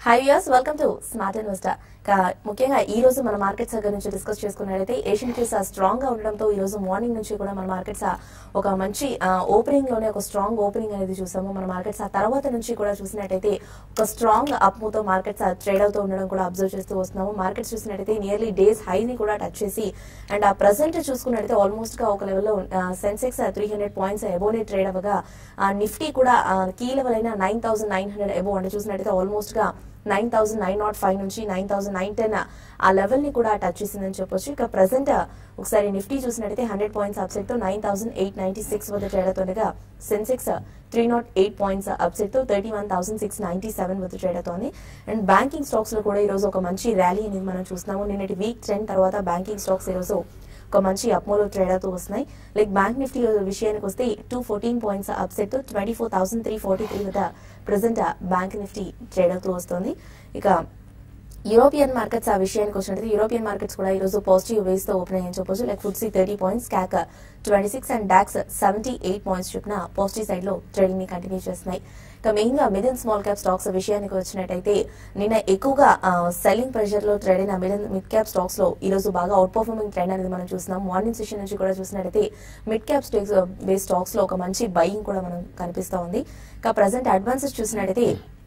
High viewers welcome to smart investor ముఖ్యంగా ఈ రోజు మన మార్కెట్స్ దగ్గర నుంచి డిస్కస్ చేసుకున్నట్లయితే ఏషియన్ ఫీస్ స్ట్రాంగ్ గా ఉండడంతో ఈ రోజు మార్నింగ్ నుంచి కూడా మన మార్కెట్స్ ఒక మంచి ఓపెనింగ్ లోనే ఒక స్ట్రాంగ్ ఓపెనింగ్ అనేది చూసాము మన మార్కెట్స్ ఆ తర్వాత నుంచి కూడా చూసినట్టయితే ఒక స్ట్రాంగ్ అప్ తో మార్కెట్స్ ట్రేడ్ అవుతూ ఉండడం కూడా అబ్జర్వ్ చేస్తూ వస్తున్నాము మార్కెట్స్ చూసినట్టయితే నియర్లీ డేస్ హై ని కూడా టచ్ చేసి అండ్ ఆ ప్రజెంట్ చూసుకున్నట్టయితే ఆల్మోస్ట్ గా ఒక లెవెల్లో సెన్సెక్స్ త్రీ హండ్రెడ్ పాయింట్స్ ఎబోనే ట్రేడ్ అవ్వగా నిఫ్టీ కూడా కీ లెవెల్ అయిన nine thousand nine hundred above అంటే చూసినట్టయితే ఆల్మోస్ట్ గా nine thousand nine nought five నుంచి నైన్ థౌసండ్ నైన్ టెన్ ఆ లెవెల్ ని కూడా టచ్ చేసిందని చెప్పొచ్చు ఇక ప్రెసెంట్ ఒకసారి నిఫ్టీ చూసినట్టయితే హండ్రెడ్ పాయింట్స్ అప్సెట్ తో nine thousand eight ninety six వద్ద ట్రేడ్ అవుతుండగా Sensex three nought eight points upset తో thirty one thousand six ninety seven వద్ద ట్రేడ్ అవుతోంది అండ్ బ్యాంకింగ్ స్టాక్స్ లో కూడా ఈ రోజు ఒక మంచి ర్యాలీ అనేది మనం చూస్తున్నాము నిన్నటి వీక్ ట్రెండ్ తర్వాత బ్యాంకింగ్ స్టాక్స్ ఈ రోజు ఒక మంచి అప్మోలో ట్రేడ్ అవుతూ వస్తున్నాయి లైక్ బ్యాంక్ నిఫ్టీ విషయానికి వస్తే two fourteen points upset twenty four thousand three forty three వద్ద ప్రజెంట్ బ్యాంక్ నిఫ్టీ ట్రేడ్ అవుతూ వస్తుంది ఇక యూరోపియన్ మార్కెట్స్ ఆ విషయానికి వచ్చినట్టు యూరోపియన్ మార్కెట్స్ కూడా ఈ రోజు పాజిటివ్ వేస్ తో ఓపెన్ అయ్యని చెప్పొచ్చు like FTSE thirty points CAC twenty six and DAX seventy eight points చొప్పున పాజిటివ్ సైడ్ లో ట్రేడింగ్ ని కంటిన్యూ చేస్తున్నాయి ఇక మెయిన్ గా mid and small cap stocks విషయానికి వచ్చినట్టయితే నిన్న ఎక్కువగా సెల్లింగ్ ప్రెషర్ లో ట్రేడ్ అయిన మిడ్ మిడ్ క్యాప్ స్టాక్స్ లో ఈ రోజు బాగా అవుట్ పర్ఫార్మింగ్ ట్రెండ్ అనేది మనం చూస్తున్నాం మార్నింగ్ సెషన్ నుంచి కూడా చూసినట్టయితే mid cap stocks base stocks లో ఒక మంచి బయింగ్ కూడా మనం కనిపిస్తా ఉంది ఇక ప్రజెంట్ అడ్వాన్సెస్ చూసినట్టయితే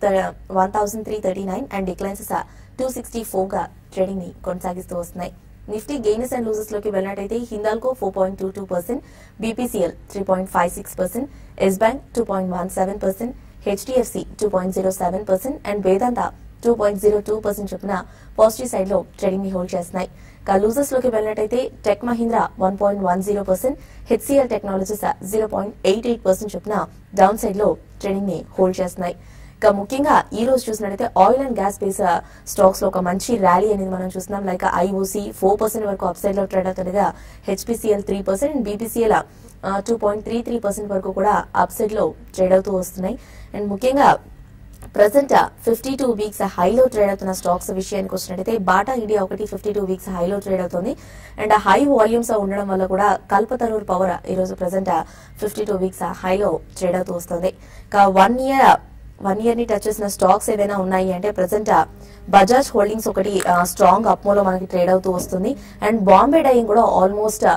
one thousand three thirty nine and declines two sixty four గా ట్రేడింగ్ ని కొనసాగిస్తూ వస్తున్నాయి నిఫ్టీ గెయినర్స్ అండ్ లూజర్స్ లోకి వెళ్ళినట్టయితే Hindalco four point two two percent BPCL three point five six percent Yes Bank two point one seven percent HDFC two point zero seven percent and Vedanta two point zero two percent చొప్పున positive side లో trading ని hold చేస్తున్నాయి ఇక losers లోకి వెళ్ళినట్టయితే Tech Mahindra one point one zero percent HCL Technologies zero point eight eight percent చొప్పున down side లో trading ని హోల్డ్ చేస్తున్నాయి ఇక ముఖ్యంగా ఈ రోజు చూసినట్టయితే oil and gas base stocks లో ఒక మంచి ర్యాలీ అనేది మనం చూస్తున్నాం లైక్ ఐఓసి ఫోర్ పర్సెంట్ వరకు అప్సైడ్ లో ట్రేడ్ అవుతుండగా HPCL three percent and BPCL two point three three percent వరకు కూడా అప్సైడ్ లో ట్రేడ్ అవుతూ వస్తున్నాయి అండ్ ముఖ్యంగా ప్రజెంట్ ఫిఫ్టీ టూ వీక్స్ హైలో ట్రేడ్ అవుతున్న స్టాక్స్ విషయానికి వచ్చినట్టయితే బాటా ఇండియా ఒకటి ఫిఫ్టీ టూ వీక్స్ హైలో ట్రేడ్ అవుతుంది అండ్ హై వాల్యూమ్స్ ఉండడం వల్ల కూడా కల్పతరూర్ పవర్ ఈ రోజు ప్రజెంట్ ఫిఫ్టీ టూ వీక్స్ హైలో ట్రేడ్ అవుతూ వస్తుంది వన్ ఇయర్ వన్ ఇయర్ ని టచ్ చేసిన స్టాక్స్ ఏదైనా ఉన్నాయి అంటే ప్రజెంట్ బజాజ్ హోల్డింగ్స్ ఒకటి స్ట్రాంగ్ అప్మోలో మనకి ట్రేడ్ అవుతూ వస్తుంది అండ్ బాంబే డైయింగ్ కూడా ఆల్మోస్ట్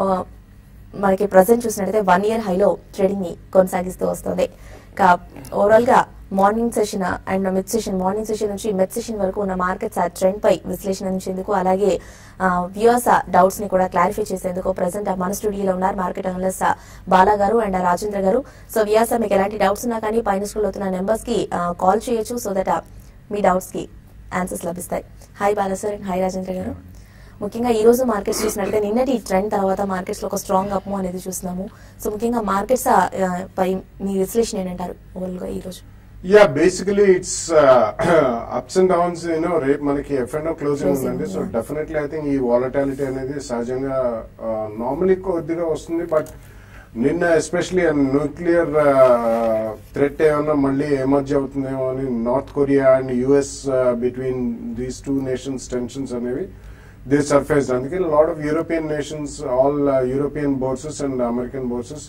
మనకి ప్రజెంట్ చూసినట్టయితే వన్ ఇయర్ హైలో ట్రేడింగ్ ని కొనసాగిస్తూ వస్తుంది ఇక ఓవరాల్ గా morning session and mid session morning session నుంచి మిడ్ సెషన్ వరకు ఉన్న మార్కెట్స్ ఆ ట్రెండ్ పై విశ్లేషణ అందించేందుకు అలాగే వ్యూవర్స్ డౌట్స్ ని కూడా క్లారిఫై చేసేందుకు ప్రజెంట్ మన స్టూడియోలో ఉన్నారు మార్కెట్ అనలిస్ట్ బాలా గారు అండ్ రాజేంద్ర గారు సో వ్యూవర్స్ మీకు ఎలాంటి డౌట్స్ ఉన్నా కానీ పైన స్కూల్ అవుతున్న నెంబర్స్ కి కాల్ చేయొచ్చు సో దట్ మీ డౌట్స్ కి ఆన్సర్స్ లభిస్తాయి hi Bala sir and hi Rajendra garu ముఖ్యంగా ఈ రోజు మార్కెట్స్ చూసినట్లయితే నిన్నటి ట్రెండ్ తర్వాత మార్కెట్స్ లో ఒక స్ట్రాంగ్ అప్ అనేది చూస్తున్నాము సో ముఖ్యంగా మార్కెట్స్ పై మీ విశ్లేషణ ఏంటంటారు ఓవరాల్ గా ఈ రోజు yeah basically it's ups and downs you know రేపు మనకి ఎఫ్ అండ్ క్లోజింగ్ Closing, ఉందండి so yeah. Definitely I think ఈ వాలటాలిటీ అనేది సహజంగా నార్మలీ కొద్దిగా వస్తుంది బట్ నిన్న ఎస్పెషలీ న్యూక్లియర్ థ్రెట్ ఏమన్నా మళ్ళీ ఎమర్జ్ అవుతుందేమో అని North Korea and US between these two nations tensions అనేవి దే సర్ఫేస్ అందుకే lot of European nations all European bourses and American bourses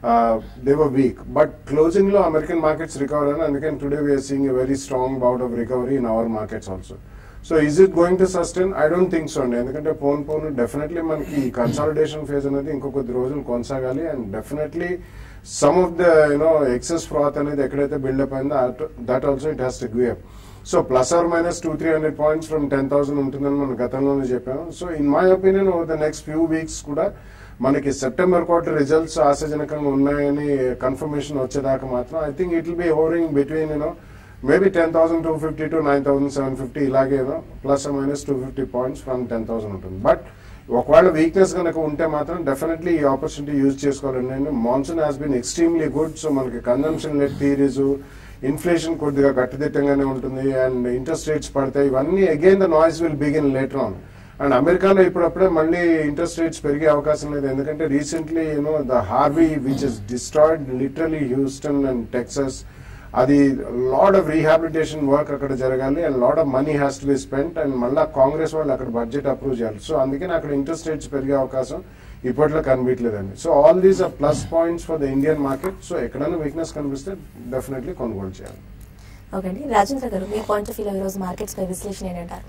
they were weak but closing లో American markets recover అని అందుకని today we are seeing a very strong bout of recovery in our markets also so is it going to sustain I don't think so అండి ఎందుకంటే phone phone definitely మనకి ఈ consolidation phase అనేది ఇంకో కొద్ది రోజులు కొనసాగాలి and definitely some of the you know excess froth అనేది ఎక్కడైతే బిల్డప్ అయిందో that also it has to give up so plus or minus two three hundred points from ten thousand ఉంటుందని మనం గతంలోనే చెప్పాము so in my opinion over the next few weeks కూడా మనకి September quarter results ఆశాజనకంగా ఉన్నాయని confirmation వచ్చేదాకా మాత్రం I think it will be hovering between you know maybe ten thousand two fifty to nine thousand seven fifty ఇలాగే plus minus two fifty points from ten thousand ఉంటుంది but ఒకవేళ weakness కనుక ఉంటే మాత్రం డెఫినెట్లీ ఈ ఆపర్చునిటీ యూజ్ చేసుకోవాలండి monsoon has been extremely good so మనకి consumption let theories inflation కొద్దిగా గట్టిదిట్టంగానే ఉంటుంది అండ్ ఇంట్రెస్ట్ రేట్స్ పడతాయి ఇవన్నీ again the noise will begin later on and అమెరికాలో ఇప్పుడప్పుడే మళ్ళీ ఇంట్రెస్ట్ రేట్స్ పెరిగే అవకాశం లేదు ఎందుకంటే recently you know the Harvey which is destroyed literally Houston and Texas అది లాడ్ ఆఫ్ రీహాబిలిటేషన్ వర్క్ అక్కడ జరగాలి and lot of money has to be spent and మళ్ళీ కాంగ్రెస్ వాళ్ళు అక్కడ బడ్జెట్ అప్రూవ్ చేయాలి సో అందుకని అక్కడ ఇంట్రెస్ట్ రేట్స్ పెరిగే అవకాశం ఇప్పట్లో కనిపించలేదండి so all these are plus points for the Indian market so ఎక్కడైనా వీక్నెస్ కనిపిస్తే డెఫినెట్లీ కొనుగోలు చేయాలి ఓకే అండి రాజేంద్ర గారు మీ పాయింట్ ఆఫ్ వ్యూలో ఈ రోజు మార్కెట్స్ పై విశ్లేషణ ఏంటంటారు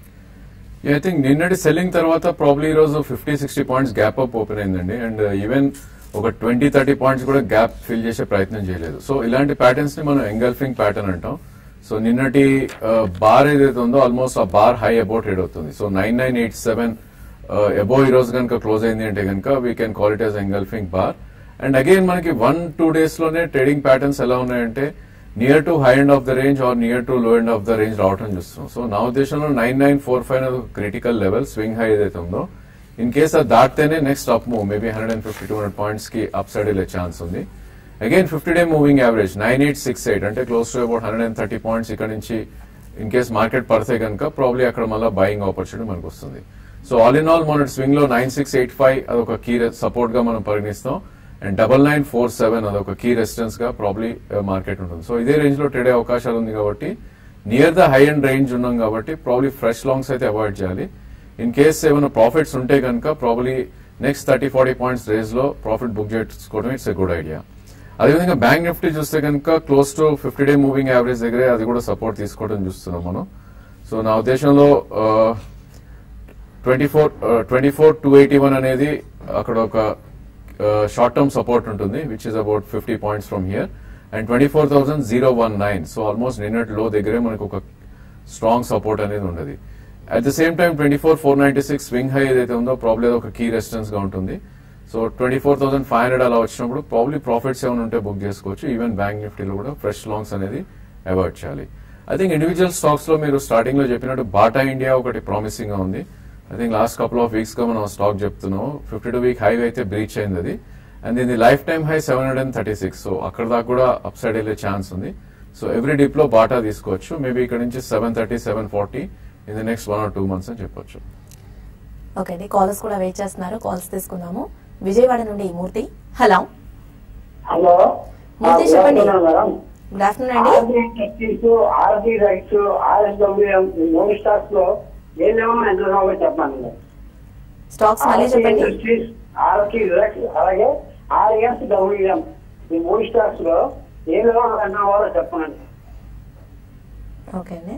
ఐ థింక్ నిన్నటి సెల్లింగ్ తర్వాత ప్రాబ్లీ ఈ రోజు fifty sixty points gap up open అయిందండి అండ్ ఈవెన్ ఒక ట్వంటీ థర్టీ పాయింట్స్ కూడా గ్యాప్ ఫిల్ చేసే ప్రయత్నం చేయలేదు సో ఇలాంటి ప్యాటర్న్స్ ని మనం ఎంగల్ఫింగ్ ప్యాటర్న్ అంటాం సో నిన్నటి బార్ ఏదైతే ఉందో ఆల్మోస్ట్ ఆ బార్ హై అబౌట్ ట్రేడ్ అవుతుంది so nine nine eight seven above ఈ రోజు కనుక క్లోజ్ అయింది అంటే కనుక we can call it as engulfing bar and again మనకి వన్ టూ డేస్ లోనే ట్రేడింగ్ ప్యాటర్న్స్ ఎలా ఉన్నాయంటే near to high end of the range or near to low end of the range రావడం చూస్తున్నాం సో నా ఉద్దేశంలో నైన్ నైన్ ఫోర్ ఫైవ్ అనేది critical level swing high ఏదైతే ఉందో ఇన్ కేస్ అది దాటితేనే next up move maybe hundred and fifty two hundred points కి అప్ సైడ్ వెళ్ళే ఛాన్స్ ఉంది again fifty day moving average nine eight six eight అంటే close to about hundred and thirty points ఇక్కడ నుంచి in case market పడితే కనుక probably అక్కడ మళ్ళీ బయింగ్ ఆపర్చునిటీ మనకు వస్తుంది సో ఆల్ ఇన్ ఆల్ మొన్నటి స్వింగ్ లో నైన్ సిక్స్ ఎయిట్ ఫైవ్ అదొక కీ సపోర్ట్ గా మనం పరిగణిస్తాం and double nine four seven అదొక కీ రెసిస్టెన్స్ గా ప్రాబ్లీ మార్కెట్ ఉంటుంది సో ఇదే రేంజ్ లో ట్రేడ్ అయ్యే అవకాశాలు ఉంది కాబట్టి near the high and range ఉన్నాం కాబట్టి ప్రాబ్లీ ఫ్రెష్ లాంగ్స్ అయితే అవాయిడ్ చేయాలి ఇన్ కేస్ ఏమైనా ప్రాఫిట్స్ ఉంటే కనుక probably next thirty forty points range లో ప్రాఫిట్ బుక్ చేసుకోవడం ఇట్స్ ఎ గుడ్ ఐడియా అదేవిధంగా బ్యాంక్ నిఫ్టీ చూస్తే కనుక close to fifty day moving average దగ్గరే అది కూడా సపోర్ట్ తీసుకోవడం చూస్తున్నాం మనం సో నా ఉద్దేశంలో twenty four twenty four two eighty one అనేది అక్కడ ఒక షార్ట్ టర్మ్ సపోర్ట్ ఉంటుంది which is about fifty points from here and twenty four thousand zero one nine so almost నిన్నటి లో దగ్గరే మనకు ఒక స్ట్రాంగ్ సపోర్ట్ అనేది ఉండదు at the same time twenty four four ninety six swing high ఏదైతే ఉందో ప్రాబ్లీ ఒక కీ రెసిస్టెన్స్ గా ఉంటుంది so twenty four thousand five hundred అలా వచ్చినప్పుడు ప్రాబ్లీ ప్రాఫిట్స్ ఏమైనా ఉంటే బుక్ చేసుకోవచ్చు ఈవెన్ బ్యాంక్ నిఫ్టీలో కూడా ఫ్రెష్ లాంగ్స్ అనేది అవాయిడ్ చేయాలి ఐ థింక్ ఇండివిజువల్ స్టాక్స్ లో మీరు స్టార్టింగ్ లో చెప్పినట్టు బాటా ఇండియా ఒకటి ప్రామిసింగ్ గా ఉంది I think last couple of weeks గా మనం స్టాక్ చెప్తున్నాం ఫిఫ్టీ టూ వీక్ హై అయితే బ్రీచ్ అయింది అది అండ్ దీని lifetime high seven hundred and thirty six so అక్కడ దాకా కూడా అప్ సైడ్ వెళ్ళే ఛాన్స్ ఉంది సో ఎవ్రీ డిప్ లో బాటా తీసుకోవచ్చు మేబీ ఇక్కడ నుంచి seven thirty seven forty in the next one or two months అని చెప్పొచ్చు ఓకే అండి కాలర్స్ కూడా వెయిట్ చేస్తున్నారు కాల్స్ తీసుకుందాము విజయవాడ నుండి మూర్తి హలో హలో మూర్తి చెప్పండి. మేడం గుడ్ ఆఫ్టర్నూన్ అండి ఆర్బీ టెక్టీస్ ఆర్బీ రైట్స్ ఆర్ఎస్డబ్ల్యూ మూడు స్టాక్స్ లో ఏమేమో ఎంత ఉన్నామో చెప్పండి స్టాక్స్ మళ్ళీ చెప్పండి ఇండస్ట్రీస్ ఆర్బీ రైట్స్ అలాగే ఆర్ఎస్ డబ్ల్యూఎం ఈ మూడు స్టాక్స్ లో ఏమేమో ఎంత ఉన్నామో చెప్పండి ఓకే అండి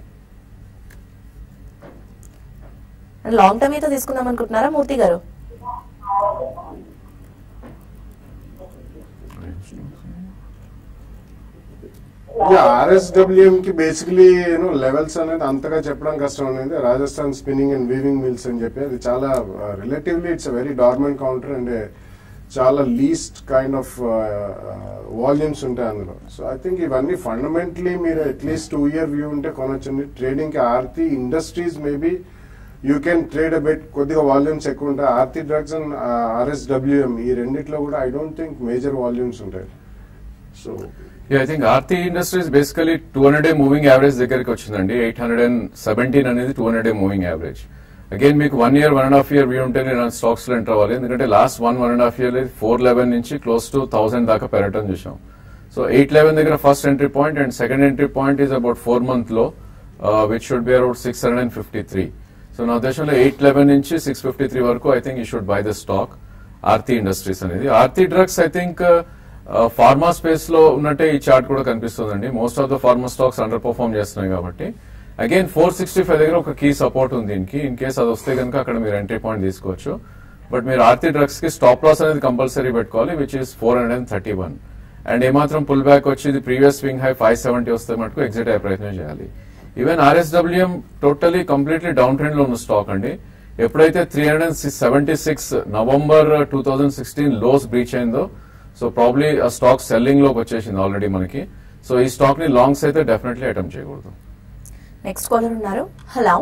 లాంగ్ టర్మ్ అయితే తీసుకుందాం అనుకుంటున్నారా మూర్తి గారు ఆర్ఎస్డబ్ల్యూఎం కి బేసికలీ యూనో లెవెల్స్ అనేది అంతగా చెప్పడం కష్టం అనేది Rajasthan spinning and weaving mills అని చెప్పి అది చాలా relatively it's very dormant counter and చాలా లీస్ట్ కైండ్ ఆఫ్ వాల్యూమ్స్ ఉంటాయి అందులో సో ఐ థింక్ ఇవన్నీ ఫండమెంటలీ మీరు అట్లీస్ట్ టూ ఇయర్ వ్యూ ఉంటే కొనొచ్చండి ట్రేడింగ్ కి Aarti industries maybe you can trade bet కొద్దిగా వాల్యూమ్స్ ఎక్కువ ఉంటాయి ఆర్తి డ్రగ్స్ అండ్ ఆర్ఎస్డబ్ల్యూఎం ఈ రెండిట్లో కూడా I don't think major volumes ఉంటాయి so I think Aarti industries basically two hundred day moving average దగ్గరికి వచ్చిందండి ఎయిట్ హండ్రెడ్ అండ్ సెవెంటీన్ అనేది two hundred day moving average again మీకు one year one and half year view ఉంటే నేను stocks లో enter అవ్వాలి ఎందుకంటే last one one and half year four eleven నుంచి క్లోజ్ టు థౌసండ్ దాకా పెరగటం చూసాం సో ఎయిట్ లెవెన్ దగ్గర first entry point and second entry point is about four month low which should be around six hundred and fifty three so నా ఉద్దేశంలో eight eleven నుంచి six fifty three వరకు I think you should buy the stock Aarti industries అనేది Aarti drugs I think pharma space లో ఉన్నట్టే ఈ chart కూడా కనిపిస్తుందండి most of the pharma stocks underperform చేస్తున్నాయి కాబట్టి అగైన్ ఫోర్ సిక్స్టీ ఫైవ్ దగ్గర ఒక కీ సపోర్ట్ ఉంది దీనికి ఇన్ కేస్ అది వస్తే కనుక అక్కడ మీరు ఎంట్రీ పాయింట్ తీసుకోవచ్చు బట్ మీరు ఆర్తి డ్రగ్స్ కి స్టాప్ లాస్ అనేది కంపల్సరీ పెట్టుకోవాలి which is four hundred and thirty one and ఏమాత్రం పుల్ బ్యాక్ వచ్చి ఇది previous swing high five seventy వస్తే మటుకు ఎగ్జిట్ అయ్యే ప్రయత్నం చేయాలి even RSWM totally completely down trend లో ఉన్న స్టాక్ అండి ఎప్పుడైతే three hundred and seventy six November two thousand sixteen lows breach అయిందో సో ప్రాబ్లీ ఆ స్టాక్ సెల్లింగ్ లోకి వచ్చేసింది ఆల్రెడీ మనకి సో ఈ స్టాక్ ని లాంగ్స్ అయితే డెఫినెట్లీ అటెంప్ట్ చేయకూడదు నెక్స్ట్ కాలర్ ఉన్నారు హలో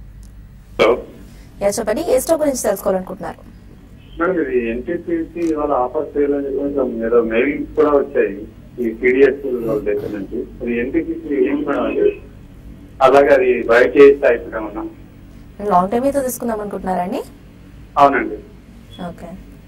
హలో యా చెప్పండి ఏ స్టాక్ గురించి తెలుసుకోవాలనుకుంటున్నారు మేడం ఇది ఎన్టీపీసీ ఇవాళ ఆఫర్ చేయాలని చెప్పి కొంచెం ఏదో మెయిల్స్ కూడా వచ్చాయి ఈ పీడిఎస్ దగ్గర నుంచి అది ఎన్టీపీసీ ఏం మేడం అది అలాగే అది బయట చేస్తే అయిపోయామన్నా లాంగ్ టర్మ్ అయితే తీసుకుందాం అనుకుంటున్నారా అండి అవునండి okay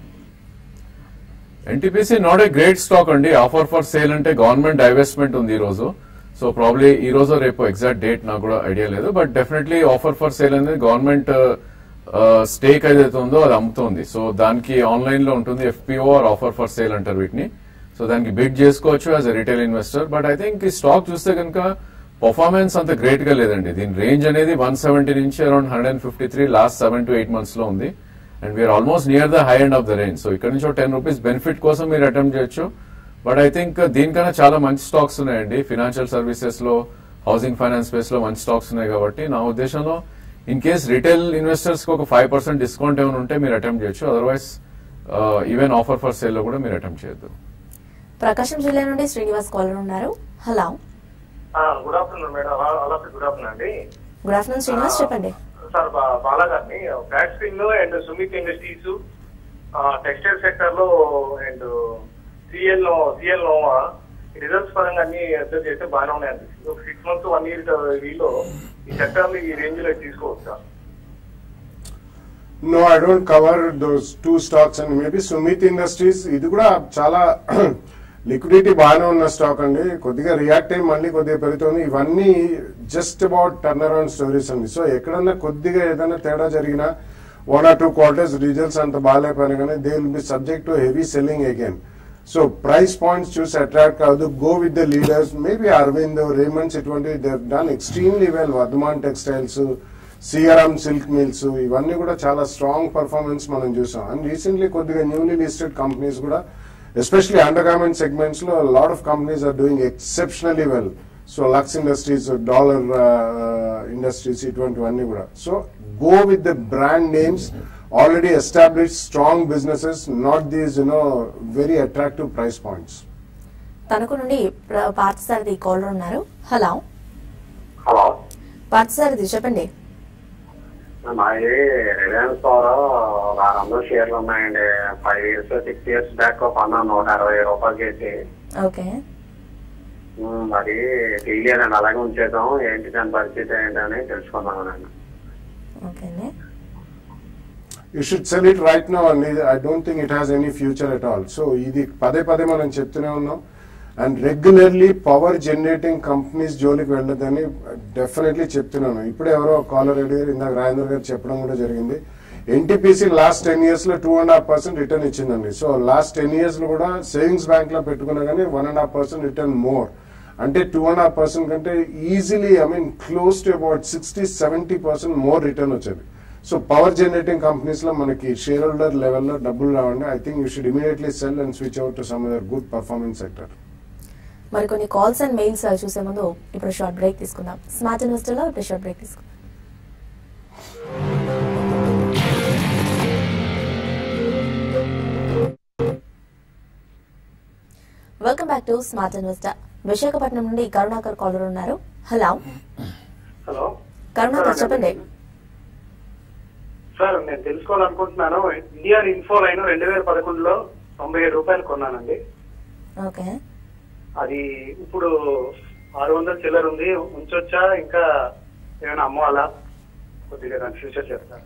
NTPC not a great stock అండి ఆఫర్ ఫర్ సేల్ అంటే గవర్నమెంట్ డైవెస్ట్మెంట్ ఉంది ఈ రోజు సో ప్రాబ్లీ ఈ రోజు రేపు ఎగ్జాక్ట్ డేట్ నాకు కూడా ఐడియా లేదు but definitely offer for sale అనేది గవర్నమెంట్ స్టేక్ ఏదైతే ఉందో అది అమ్ముతోంది సో దానికి ఆన్లైన్ లో ఉంటుంది FPO or offer for sale అంటారు వీటిని సో దానికి బిడ్ చేసుకోవచ్చు as a retail investor but I think ఈ స్టాక్ చూస్తే కనుక పర్ఫార్మెన్స్ అంత గ్రేట్ గా లేదండి దీని రేంజ్ అనేది వన్ సెవెంటీ నుంచి around hundred and fifty three last seven to eight months లో ఉంది and we're almost near the high end of the range so ఇక్కడ నుంచి టెన్ రూపీస్ బెనిఫిట్ కోసం మీరు అటెంప్ట్ చేయొచ్చు బట్ ఐ థింక్ దీనికన్నా చాలా మంచి స్టాక్స్ ఉన్నాయండి ఫినాన్షియల్ సర్వీసెస్ లో హౌసింగ్ ఫైనాన్స్ స్పేస్ లో మంచి స్టాక్స్ ఉన్నాయి కాబట్టి నా ఉద్దేశంలో ఇన్ కేస్ రిటైల్ ఇన్వెస్టర్స్ కి ఒక ఫైవ్ పర్సెంట్ డిస్కౌంట్ ఏమైనా ఉంటే మీరు అటెంప్ట్ చేయొచ్చు otherwise even offer for sale లో కూడా మీరు అటెంప్ట్ చేయొద్దు ప్రకాశం జిల్లా నుండి శ్రీనివాస్ కాలర్ ఉన్నారు హలో గుడ్ ఆఫ్టర్నూన్ మేడం అలా గుడ్ ఆఫ్టర్నూన్ అండి గుడ్ ఆఫ్టర్నూన్ శ్రీనివాస్ చెప్పండి సార్ బాలా గారిని ఫ్యాట్ స్క్రీన్ లో and Sumit industries textile sector లో and CL CL Nova results పరంగా అన్ని అబ్జర్వ్ చేస్తే బాగానే ఉన్నాయి అనిపిస్తుంది ఒక సిక్స్ మంత్స్ వన్ ఇయర్ వీలో ఈ సెక్టర్ ఈ రేంజ్ లో తీసుకోవచ్చా no I don't cover those two stocks and maybe Sumit industries ఇది కూడా చాలా లిక్విడిటీ బాగానే ఉన్న స్టాక్ అండి కొద్దిగా రియాక్ట్ అయ్యి మళ్ళీ కొద్దిగా పెరుగుతుంది ఇవన్నీ just about turn around stories అండి సో ఎక్కడన్నా కొద్దిగా ఏదైనా తేడా జరిగినా one or two quarters results అంత బాగాలేకపోయినా కానీ they will be subject to heavy selling again so price points చూసి అట్రాక్ట్ కాదు go with the leaders maybe Arvind Raymonds ఇటువంటి they done extremely well Vardhman textiles CRM silk mills ఇవన్నీ కూడా చాలా strong performance మనం చూసాం అండ్ రీసెంట్లీ కొద్దిగా న్యూలీ లిస్టెడ్ కంపెనీస్ కూడా ఎస్పెషలీ అండర్ గార్మెంట్ సెగ్మెంట్స్ లో lot of companies are doing exceptionally well so Lux industries Dollar industries ఇటువంటివన్నీ కూడా so go with the brand names already establish strong businesses not these you know very attractive price points Tanuku నుండి ప్ర- Parthasarathi caller ఉన్నారు hello hello Parthasarathi చెప్పండి మాది Reliance power ఆరు వందల షేర్లు ఉన్నాయండి five years six years back కొన్నా నూట అరవై రూపాయలకి వేసి ఓకే ఉమ్, మరి తెలియదండి అలాగే ఉంచేద్దాం ఏంటి దాని పరిస్థితి ఏంటని తెలుసుకున్నాను నేను ఓకే అండి you should sell it right no అండి I don't think it has any future at all so ఇది పదే పదే మనం చెప్తూనే ఉన్నాం and regularly power generating companies జోలికి వెళ్ళదని డెఫినెట్లీ చెప్తున్నాను ఇప్పుడే ఎవరో కాలర్ అడిగారు ఇందాక రాజేంద్ర గారు చెప్పడం కూడా జరిగింది ఎన్టీపీసీ లాస్ట్ టెన్ ఇయర్స్ లో two and half percent return ఇచ్చిందండి సో లాస్ట్ టెన్ ఇయర్స్ లో కూడా సేవింగ్స్ బ్యాంక్ లో పెట్టుకున్నా కానీ one and half percent return more అంటే టూ అండ్ హాఫ్ పర్సెంట్ కంటే easily I mean close to about sixty seventy percent more return వచ్చేది so power generating companies లో మనకి షేర్ హోల్డర్ లెవెల్లో డబ్బులు రావండి I think you should immediately sell and switch out to some other good performance sector మరి కొన్ని calls and mails చూసే ముందు ఇప్పుడు షార్ట్ బ్రేక్ తీసుకుందాం స్మార్ట్ ఇన్వెస్టర్ లో ఇప్పుడు షార్ట్ బ్రేక్ తీసుకుందాం welcome back to smart investor Visakhapatnam నుండి కరుణాకర్ కాలర్ ఉన్నారు హలో హలో కరుణాకర్ చెప్పండి సార్ నేను తెలుసుకోవాలనుకుంటున్నాను ఇండియా ఇన్ఫో లైన్ రెండు వేల పదకొండులో తొంభై ఏడు రూపాయలు కొన్నానండి ఓకే అది ఇప్పుడు ఆరు వందల చిల్లర ఉంది ఉంచొచ్చా ఇంకా ఏమైనా అమ్మాలా కొద్దిగా దాని ఫ్యూచర్ చెప్తారు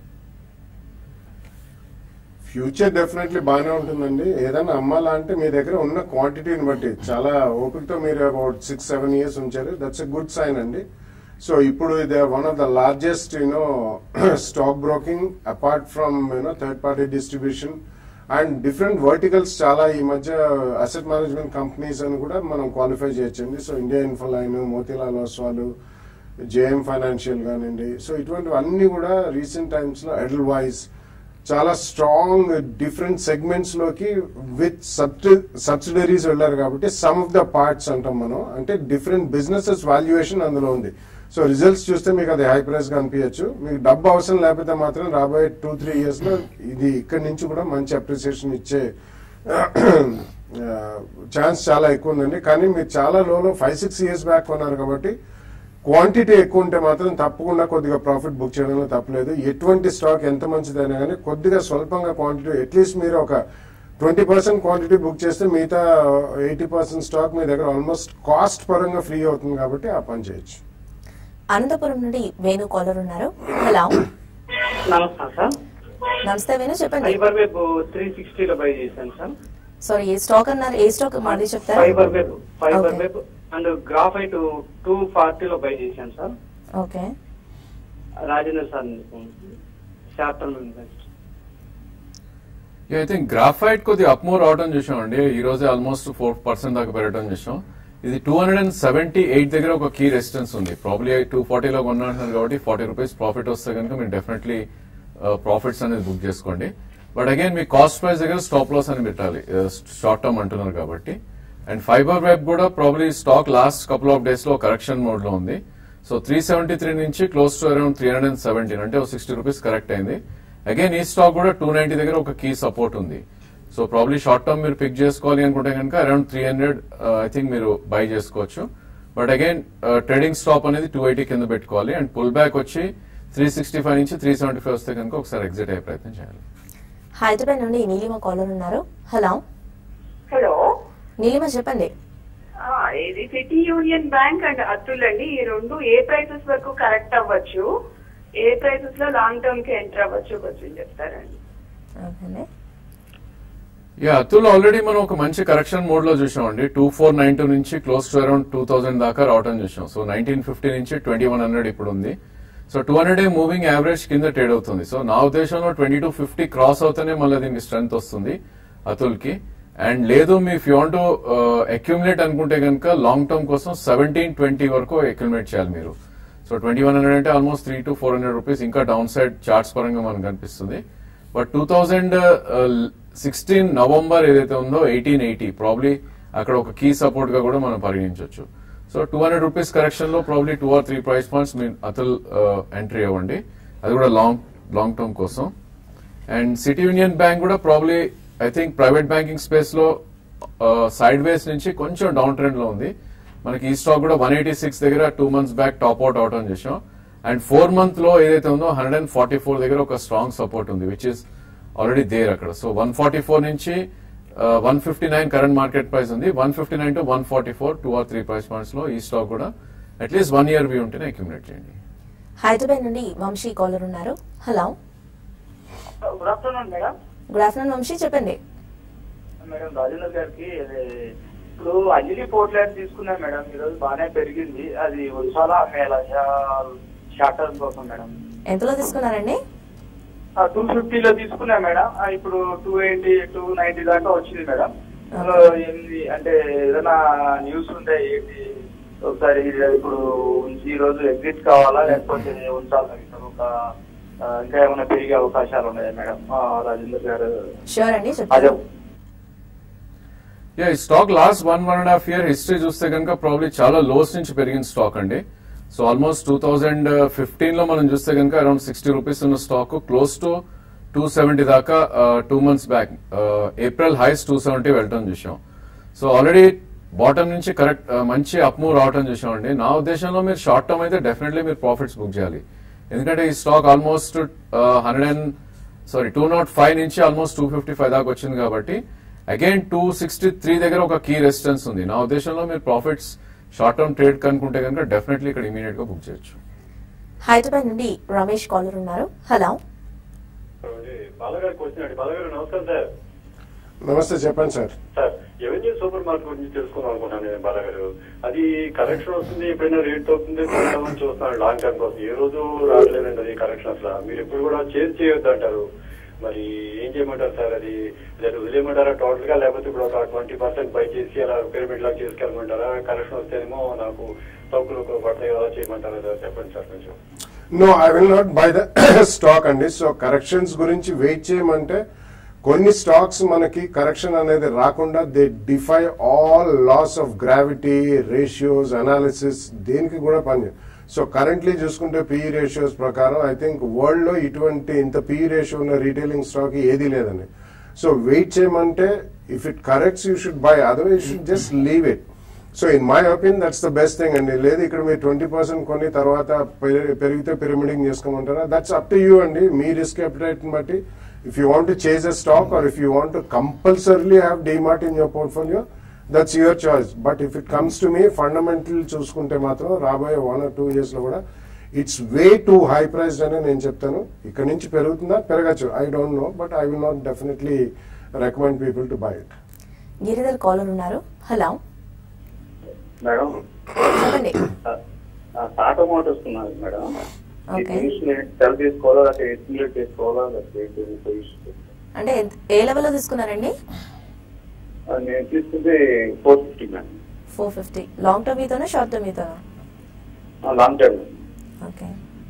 ఫ్యూచర్ డెఫినెట్లీ బాగానే ఉంటుందండి ఏదైనా అమ్మాలా అంటే మీ దగ్గర ఉన్న క్వాంటిటీని బట్టి చాలా ఓపికతో మీరు అబౌట్ సిక్స్ సెవెన్ ఇయర్స్ ఉంచారు దట్స్ ఎ గుడ్ సైన్ అండి సో ఇప్పుడు ఇది one of the largest you know stock broking apart from you know third party distribution and different verticals చాలా ఈ మధ్య అసెట్ మేనేజ్మెంట్ కంపెనీస్ అని కూడా మనం క్వాలిఫై చేయొచ్చండి so India Infoline Motilal Oswal JM financial కానివ్వండి సో ఇటువంటివన్నీ కూడా రీసెంట్ టైమ్స్ లో ఎడల్ వైజ్ చాలా స్ట్రాంగ్ డిఫరెంట్ సెగ్మెంట్స్ లోకి విత్ సబ్సిడరీస్ వెళ్ళారు కాబట్టి సమ్ ఆఫ్ ద పార్ట్స్ అంటాం మనం అంటే డిఫరెంట్ బిజినెసెస్ వాల్యుయేషన్ అందులో ఉంది సో రిజల్ట్స్ చూస్తే మీకు అది హై ప్రైస్ గా అనిపించచ్చు మీకు డబ్బు అవసరం లేకపోతే మాత్రం రాబోయే టూ త్రీ ఇయర్స్ లో ఇది ఇక్కడి నుంచి కూడా మంచి అప్రిసియేషన్ ఇచ్చే ఛాన్స్ చాలా ఎక్కువ ఉందండి కానీ మీరు చాలా లోలో ఫైవ్ సిక్స్ ఇయర్స్ బ్యాక్ కొన్నారు కాబట్టి క్వాంటిటీ ఎక్కువ ఉంటే మాత్రం తప్పకుండా కొద్దిగా ప్రాఫిట్ బుక్ చేయడంలో తప్పలేదు ఎటువంటి స్టాక్ ఎంత మంచిదైనా కానీ కొద్దిగా స్వల్పంగా క్వాంటిటీ అట్లీస్ట్ మీరు ఒక ట్వంటీ పర్సెంట్ క్వాంటిటీ బుక్ చేస్తే మిగతా ఎయిటీ పర్సెంట్ స్టాక్ మీ దగ్గర ఆల్మోస్ట్ కాస్ట్ పరంగా ఫ్రీ అవుతుంది కాబట్టి ఆ పని చేయొచ్చు అనంతపురం నుండి వేణు కాలర్ ఉన్నారు హలో నమస్తే సార్ నమస్తే వేణు చెప్పండి ఫైబర్ వెబ్ త్రీ సిక్స్టీలో బై చేశాను సార్ సారీ ఏ స్టాక్ అన్నారు ఏ స్టాక్ మళ్ళీ చెప్తారా Fiber Web Fiber Okay. Web and graphite two ఫార్టీలో బై చేశాను sir okay Rajendra sir short term invest I think graphite కొద్దిగా అప్మూవ్ రావడం చూసాం అండి ఈ రోజే ఆల్మోస్ట్ ఫోర్ పర్సెంట్ దాకా పెరగడం చూసాం ఇది two hundred and seventy eight దగ్గర ఒక కీ రెసిస్టెన్స్ ఉంది ప్రాబ్లీ టూ ఫార్టీలో కొన్నాంటున్నారు కాబట్టి ఫార్టీ రూపీస్ ప్రాఫిట్ వస్తే కనుక మీరు డెఫినెట్లీ ప్రాఫిట్స్ అనేది బుక్ చేసుకోండి బట్ అగైన్ మీ కాస్ట్ ప్రైస్ దగ్గర స్టాప్ లాస్ అని పెట్టాలి షార్ట్ టర్మ్ అంటున్నారు కాబట్టి అండ్ ఫైబర్ వెబ్ కూడా probably stock last couple of days లో కరెక్షన్ మోడ్ లో ఉంది సో త్రీ సెవెంటీ త్రీ నుంచి close to around three hundred and seventeen అంటే సిక్స్టీ రూపీస్ కరెక్ట్ అయింది అగైన్ ఈ స్టాక్ కూడా టూ నైన్టీ దగ్గర ఒక కీ సపోర్ట్ ఉంది సో ప్రాబ్లీ షార్ట్ టర్మ్ మీరు పిక్ చేసుకోవాలి అనుకుంటే కనుక around three hundred I think మీరు బై చేసుకోవచ్చు బట్ అగైన్ ట్రేడింగ్ స్టాప్ అనేది టూ ఎయిటీ కింద పెట్టుకోవాలి అండ్ పుల్ బ్యాక్ వచ్చి త్రీ సిక్స్టీ ఫైవ్ నుంచి త్రీ సెవెంటీ ఫైవ్ వస్తే కనుక ఒకసారి ఎగ్జిట్ అయ్యే ప్రయత్నం చేయాలి హైదరాబాద్ నుండి నీలిమ కాలర్ ఉన్నారు హలో హలో నీలిమ చెప్పండి ఆ, ఇది City Union Bank and Atul అండి ఈ రెండు ఏ ప్రైసెస్ వరకు కరెక్ట్ అవ్వచ్చు ఏ ప్రైసెస్ లో లాంగ్ టర్మ్ కి ఎంటర్ అవ్వచ్చు కొంచెం చెప్తారండి ఓకేనే యా అతుల్ ఆల్రెడీ మనం ఒక మంచి కరెక్షన్ మోడ్ లో చూసామండి టూ ఫోర్ నైన్ టూ నుంచి close to around two thousand దాకా రావటం చూసాం సో నైన్టీన్ ఫిఫ్టీ నుంచి ట్వంటీ వన్ హండ్రెడ్ ఇప్పుడు ఉంది so two hundred moving average కింద ట్రేడ్ అవుతుంది సో నా ఉద్దేశంలో ట్వంటీ టూ ఫిఫ్టీ క్రాస్ అవుతేనే మళ్ళీ దీనికి స్ట్రెంత్ వస్తుంది అతుల్ కి అండ్ లేదు మీ ఇఫ్ యూ వాంట్ అక్యుములేట్ అనుకుంటే కనుక లాంగ్ టర్మ్ కోసం సెవెంటీన్ ట్వంటీ వరకు అక్యుములేట్ చేయాలి మీరు సో ట్వంటీ వన్ హండ్రెడ్ అంటే almost three to four hundred rupees ఇంకా డౌన్ సైడ్ చార్ట్స్ పరంగా మనకు కనిపిస్తుంది but two thousand sixteen November ఏదైతే ఉందో ఎయిటీన్ ఎయిటీ ప్రాబ్లీ అక్కడ ఒక కీ సపోర్ట్ గా కూడా మనం పరిగణించవచ్చు so two hundred rupees correction లో probably two or three price points మీరు అతల్ ఎంట్రీ అవ్వండి అది కూడా లాంగ్ లాంగ్ టర్మ్ కోసం అండ్ సిటీ యూనియన్ బ్యాంక్ కూడా probably I think private banking space లో సైడ్ వేస్ నుంచి కొంచెం డౌన్ ట్రెండ్ లో ఉంది మనకి ఈ స్టాక్ కూడా వన్ ఎయిటీ సిక్స్ దగ్గర two months back top out అవటం చేసాం అండ్ ఫోర్ మంత్ లో ఏదైతే ఉందో హండ్రెడ్ అండ్ ఫార్టీ ఫోర్ దగ్గర ఒక స్ట్రాంగ్ సపోర్ట్ ఉంది విచ్ ఇస్ ఆల్రెడీ దేర్ అక్కడ సో వన్ ఫార్టీ ఫోర్ నుంచి one fifty nine current market price ఉంది one fifty nine to one forty four two or three price points లో ఈ stock కూడా at least one year view ఉంటేనే accumulate చేయండి హైదరాబాద్ నుండి Vamshi caller ఉన్నారు hello good afternoon madam good afternoon Vamshi చెప్పండి madam Rajendra గారికి ఇది ఇప్పుడు అంజలి పోర్ట్లాండ్ తీసుకున్నాం మేడం ఈరోజు బాగానే పెరిగింది అది చాలా అమ్మేయాల షార్ట్ టర్మ్ కోసం మేడం ఎంతలో తీసుకున్నారండి టూ ఫిఫ్టీలో తీసుకున్నా మేడం ఆ, ఇప్పుడు టూ ఎయిటీ టూ నైన్టీ దాకా వచ్చింది మేడం అందులో ఏంది అంటే ఏదైనా న్యూస్ ఉంటే ఏంటి ఒకసారి ఇది ఇప్పుడు ఉంచి ఈ రోజు ఎగ్జిట్ కావాలా లేకపోతే ఉంచాలా ఇంకా ఒక ఆ, ఇంకా ఏమైనా పెరిగే అవకాశాలు ఉన్నాయా మేడం ఆ, రాజేంద్ర గారు షూర్ అండి అదే చెప్తాను యా ఈ stock last one one and half year history చూస్తే కనుక ప్రాబ్లీ చాలా లోస్ నుంచి పెరిగిన స్టాక్ అండి so almost two thousand fifteen లో మనం చూస్తే కనుక అరౌండ్ సిక్స్టీ రూపీస్ ఉన్న stock close to two seventy దాకా two months back April highs two seventy వెళ్ళటం చూసాం సో ఆల్రెడీ బాటమ్ నుంచి కరెక్ట్ మంచి అప్ మూవ్ రావటం చూసామండి నా ఉద్దేశంలో మీరు షార్ట్ టర్మ్ అయితే డెఫినెట్లీ మీరు ప్రాఫిట్స్ బుక్ చేయాలి ఎందుకంటే ఈ stock almost hundred and sorry two not five నుంచి ఆల్మోస్ట్ టూ ఫిఫ్టీ ఫైవ్ దాకా వచ్చింది కాబట్టి అగైన్ టూ సిక్స్టీ త్రీ దగ్గర ఒక కీ రెసిస్టెన్స్ ఉంది నా ఉద్దేశంలో మీరు ప్రాఫిట్స్ షార్ట్ టర్మ్ ట్రేడ్ కనుకుంటే కనుక డెఫినెట్లీ ఇక్కడ ఇమీడియట్ గా బుక్ చేయొచ్చు హైదరాబాద్ నుండి రమేష్ కాలర్ ఉన్నారు హలో బాలగారు క్వశ్చన్ అండి బాలగారు నమస్కారం సార్ నమస్తే చెప్పండి sir sir Avenue Super Market గురించి తెలుసుకుందాం అనుకున్నాను నేను బాలగారు అది కరెక్షన్ వస్తుంది ఎప్పుడైనా రేట్ అవుతుంది కొందామని చూస్తున్నాను లాంగ్ టర్మ్ కోసం ఏ రోజు రావట్లేదండి అది కరెక్షన్ అసలు మీరు ఎప్పుడు కూడా చేంజ్ చేయొద్దు అంటారు మరి ఏం చేయమంటారు సార్ అది లేదా వదిలేయమంటారా టోటల్ గా లేకపోతే ఇప్పుడు ఒక ట్వంటీ పర్సెంట్ బై చేసి అలా పిరమిడ్ లాగా చేసుకెళ్ళమంటారా కరెక్షన్ వస్తేనేమో నాకు తక్కువ పడతాయి అలా చేయమంటారా సార్ చెప్పండి సార్ కొంచెం no I will not buy the stock అండి సో కరెక్షన్స్ గురించి వెయిట్ చేయమంటే కొన్ని స్టాక్స్ మనకి కరెక్షన్ అనేది రాకుండా they defy all laws of gravity ratios analysis దేనికి కూడా పని సో కరెంట్లీ చూసుకుంటే పిఈ రేషియోస్ ప్రకారం ఐ థింక్ వరల్డ్ లో ఇటువంటి ఇంత పిఈ రేషియో ఉన్న రీటైలింగ్ స్టాక్ ఏది లేదండి సో వెయిట్ చేయమంటే if it corrects you should buy otherwise should just leave it so in my opinion that's the best thing అండి లేదు ఇక్కడ మీరు ట్వంటీ పర్సెంట్ కొన్ని తర్వాత పెరి- పెరిగితే పిరమిడింగ్ చేసుకోమంటారా దట్స్ అప్ టు యూ అండి మీ రిస్క్ అప్టైట్ బట్టి if you want chase a stock or if you want compulsorily have DMart in your portfolio that's your choice but if it comes to మీ fundamental చూసుకుంటే మాత్రం రాబోయే one or two years లో కూడా it's way too high priced అని నేను చెప్తాను ఇక్కడ నుంచి పెరుగుతుందా పెరగచ్చు I don't know but I will not definitely recommend people to buy it Giridhar caller ఉన్నారు హలో మేడం చెప్పండి టాటా మోటార్స్ ఉన్నది మేడం ఓకే సెల్ తీసుకోవాలా లేకపోతే ఎస్టిమేట్ చేసుకోవాలా లేకపోతే ఏంటి పొజిషన్ అంటే ఎంత- ఏ లెవెల్లో తీసుకున్నారండి నేను తీసుకుంటే four fifty madam four fifty long term మీతోనా షార్ట్ టర్మ్ మీతోనా long term okay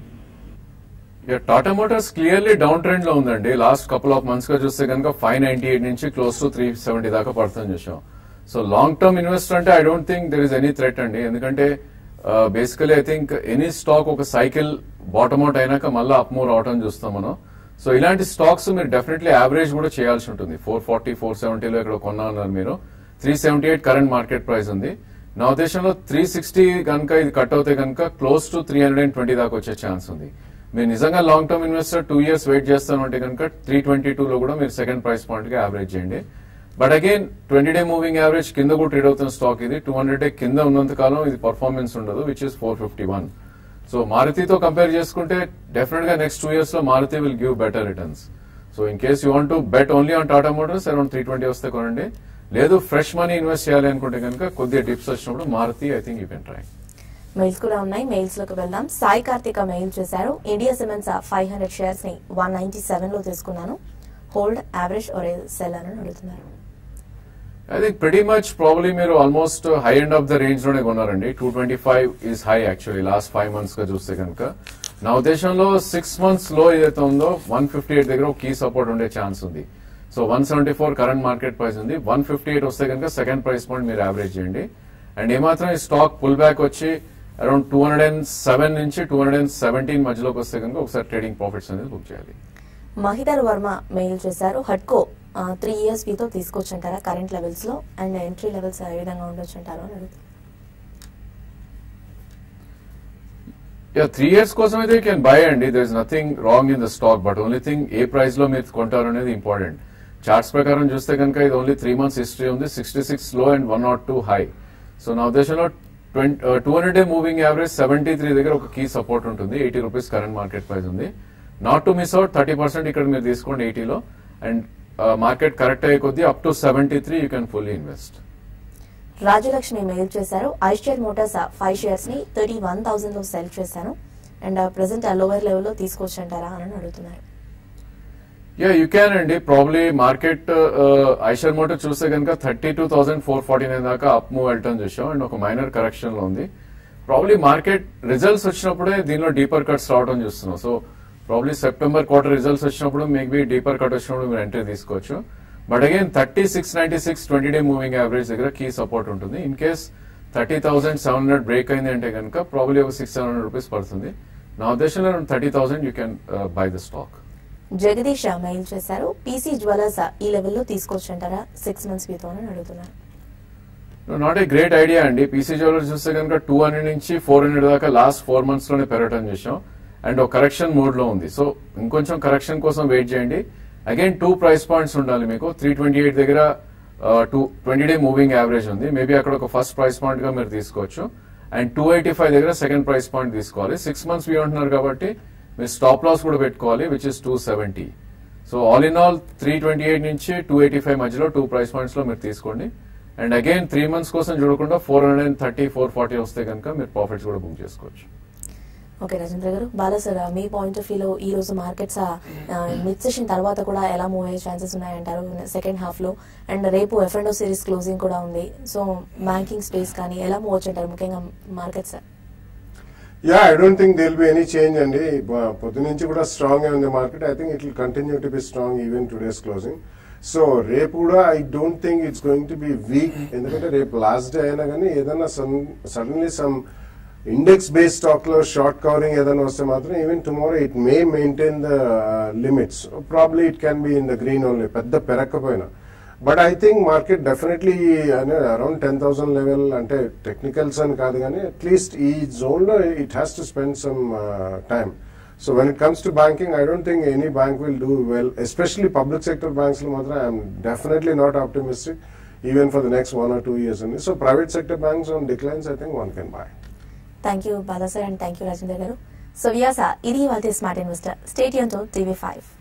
Tata Motors clearly down trend లో ఉందండి లాస్ట్ కపుల్ ఆఫ్ మంత్స్ గా చూస్తే కనుక ఫైవ్ నైన్టీ ఎయిట్ నుంచి క్లోజ్ టు త్రీ సెవెంటీ దాకా పడుతుంది చూసాం సో లాంగ్ టర్మ్ ఇన్వెస్టర్ అంటే I don't think there is any threat అండి ఎందుకంటే basically I think any stock ఒక సైకిల్ బాటమ్ అవుట్ అయినాక మళ్ళీ అప్ మూవ్ అవటం చూస్తాం మనం సో ఇలాంటి స్టాక్స్ మీరు డెఫినెట్లీ యావరేజ్ కూడా చేయాల్సి ఉంటుంది ఫోర్ ఫార్టీ ఫోర్ సెవెంటీలో ఇక్కడ కొన్నా ఉన్నారు మీరు three seventy eight current market price ఉంది నా ఉద్దేశంలో త్రీ సిక్స్టీ కనుక ఇది కట్ అవుతే కనుక close to three hundred and twenty దాకా వచ్చే ఛాన్స్ ఉంది మీరు నిజంగా long term investor two years wait చేస్తాను అంటే కనుక త్రీ ట్వంటీ టూ లో కూడా మీరు సెకండ్ ప్రైస్ పాయింట్ గా యావరేజ్ చేయండి but again twenty day moving average కింద కూడా ట్రేడ్ అవుతున్న స్టాక్ ఇది టూ హండ్రెడ్ డే కింద ఉన్నంత కాలం ఇది పర్ఫార్మెన్స్ ఉండదు which is four fifty one so మారుతితో కంపేర్ చేసుకుంటే డెఫినెట్ గా నెక్స్ట్ టూ ఇయర్స్ లో Maruti will give better returns so in case you want to bet only on Tata Motors around three twenty వస్తే కొనండి లేదు ఫ్రెష్ మనీ ఇన్వెస్ట్ చేయాలి అనుకుంటే కనుక కొద్దిగా టిప్స్ వచ్చినప్పుడు Maruti I think you can try mails కూడా ఉన్నాయి మెయిల్స్ లోకి వెళ్దాం సాయి కార్తిక మెయిల్ చేశారు India Cements five hundred shares ని వన్ నైన్టీ సెవెన్ లో తీసుకున్నాను హోల్డ్ యావరేజ్ ఆర్ సెల్ అని అడుగుతున్నారు I think pretty much probably మీరు almost high end of the range లోనే కొన్నారండి two twenty five is high actually last five months గా చూస్తే కనుక నా ఉద్దేశంలో సిక్స్ మంత్స్ లో ఏదైతే ఉందో వన్ ఫిఫ్టీ ఎయిట్ దగ్గర కీ సపోర్ట్ ఉండే ఛాన్స్ ఉంది so one seventy four current market price ఉంది వన్ ఫిఫ్టీ ఎయిట్ వస్తే కనుక సెకండ్ ప్రైస్ పాయింట్ మీరు యావరేజ్ చేయండి అండ్ ఏమాత్రం ఈ స్టాక్ పుల్ బ్యాక్ వచ్చి around two hundred and seven నుంచి టూ హండ్రెడ్ అండ్ సెవెంటీన్ మధ్యలోకి వస్తే కనుక ఒకసారి ట్రేడింగ్ ప్రాఫిట్స్ అనేది బుక్ చేయాలి మహిధర్ వర్మ మెయిల్ చేశారు హడ్కో త్రీ ఇయర్స్ తో తీసుకోవచ్చు అంటారా కరెంట్ లెవెల్స్ లో అండ్ ఎంట్రీ లెవెల్స్ ఏ విధంగా ఉండొచ్చు అంటారు అని అడుగుతున్నారు యా త్రీ ఇయర్స్ కోసం అయితే యూ కెన్ బై అండి there is nothing wrong in the stock but only thing ఏ ప్రైస్ లో మీరు కొంటారు అనేది ఇంపార్టెంట్ చార్ట్స్ ప్రకారం చూస్తే కనుక ఇది ఓన్లీ త్రీ మంత్స్ హిస్టరీ ఉంది sixty six low and one not two high so నా ఉద్దేశంలో two hundred day moving average seventy three దగ్గర ఒక కీ సపోర్ట్ ఉంటుంది eighty rupees current market price ఉంది not to miss out thirty percent ఇక్కడ మీరు తీసుకోండి ఎయిటీలో అండ్ మార్కెట్ కరెక్ట్ అయ్యే కొద్దీ up to seventy three you can fully invest Rajalakshmi mail చేశారు ఐషియర్ మోటార్స్ ఫైవ్ షేర్స్ ని థర్టీ వన్ థౌసండ్ లో సెల్ చేశాను అండ్ ప్రెసెంట్ లోవర్ లెవెల్ లో తీసుకోవచ్చు అంటారా అని అడుగుతున్నారు యా యూ క్యాన్ అండి ప్రాబ్లీ మార్కెట్ ఐషర్ మోటార్ చూస్తే కనుక thirty two thousand four forty nine దాకా అప్ మూవ్ వెళ్ళటం చూసాం అండ్ ఒక మైనర్ కరెక్షన్ లో ఉంది ప్రాబ్లీ మార్కెట్ రిజల్ట్స్ వచ్చినప్పుడే దీనిలో డీపర్ కట్స్ రావడం చూస్తున్నాం so probably September quarter results వచ్చినప్పుడు మేబీ డీపర్ కట్ వచ్చినప్పుడు మీరు ఎంట్రీ తీసుకోవచ్చు but again thirty six ninety six twenty day moving average దగ్గర కీ సపోర్ట్ ఉంటుంది in case thirty thousand seven hundred break అయింది అంటే కనుక ప్రాబ్లీ ఒక సిక్స్ సెవెన్ హండ్రెడ్ రూపీస్ పడుతుంది నా ఉద్దేశంలో thirty thousand you can buy the stock Jagadish mail చేశారు పీసీ జ్యువెలర్స్ ఈ లెవెల్లో తీసుకోవచ్చు అంటారా సిక్స్ మంత్స్ మీతో అని అడుగుతున్నారు నాట్ ఏ గ్రేట్ ఐడియా అండి పీసీ జ్యువెలర్స్ చూస్తే కనుక టూ హండ్రెడ్ నుంచి ఫోర్ హండ్రెడ్ దాకా లాస్ట్ ఫోర్ మంత్స్ లోనే పెరగటం చేసాం అండ్ ఒక కరెక్షన్ మోడ్ లో ఉంది సో ఇంకొంచెం కరెక్షన్ కోసం వెయిట్ చేయండి అగైన్ టూ ప్రైస్ పాయింట్స్ ఉండాలి మీకు త్రీ ట్వంటీ ఎయిట్ దగ్గర two twenty day moving average ఉంది మేబీ అక్కడ ఒక ఫస్ట్ ప్రైస్ పాయింట్ గా మీరు తీసుకోవచ్చు అండ్ టూ ఎయిటీ ఫైవ్ దగ్గర సెకండ్ ప్రైస్ పాయింట్ తీసుకోవాలి సిక్స్ మంత్స్ వ్యూ అంటున్నారు కాబట్టి మీరు స్టాప్ లాస్ కూడా పెట్టుకోవాలి which is two seventy so all in all three twenty eight నుంచి టూ ఎయిటీ ఫైవ్ మధ్యలో టూ ప్రైస్ పాయింట్స్ లో మీరు తీసుకోండి అండ్ అగైన్ త్రీ మంత్స్ కోసం చూడకుండా four hundred and thirty four forty వస్తే కనుక మీరు ప్రాఫిట్స్ కూడా బుక్ చేసుకోవచ్చు ఓకే రాజేంద్ర గారు బాలా సార్ మీ పాయింట్ ఆఫ్ వ్యూలో ఈ రోజు మార్కెట్స్ మిడ్ సెషన్ తర్వాత కూడా ఎలా మూవ్ అయ్యే ఛాన్సెస్ ఉన్నాయంటారు సెకండ్ హాఫ్ లో అండ్ రేపు ఎఫ్ అండ్ సిరీస్ క్లోజింగ్ కూడా ఉంది సో బ్యాంకింగ్ స్పేస్ కానీ ఎలా మూవ్ అవచ్చు అంటారు ముఖ్యంగా markets yeah I don't think there'll be any change అండి బ- పొద్దు నుంచి కూడా స్ట్రాంగ్ గా ఉంది market I think it will continue to be strong even today's closing so రేపు కూడా I don't think it's going to be weak ఎందుకంటే రేపు లాస్ట్ డే అయినా కానీ ఏదైనా suddenly some index based stock లో షార్ట్ కవరింగ్ ఏదైనా వస్తే మాత్రం even tomorrow it may maintain the limits probably it can be in the green only పెద్ద పెరక్కపోయినా but I think market definitely around ten thousand level అంటే technicals అని కాదు కానీ అట్లీస్ట్ ఈ జోన్ లో it has to spend some time so when it comes to banking I don't think any bank will do well especially public sector banks లో మాత్రం I'm definitely not optimistic even for the next one or two years అండి so private sector banks on declines I think one can buy thank you Bala sir and thank you Rajendra గారు so వ్యాస ఇది వాళ్ళ smart investor స్టేడియంతో TV five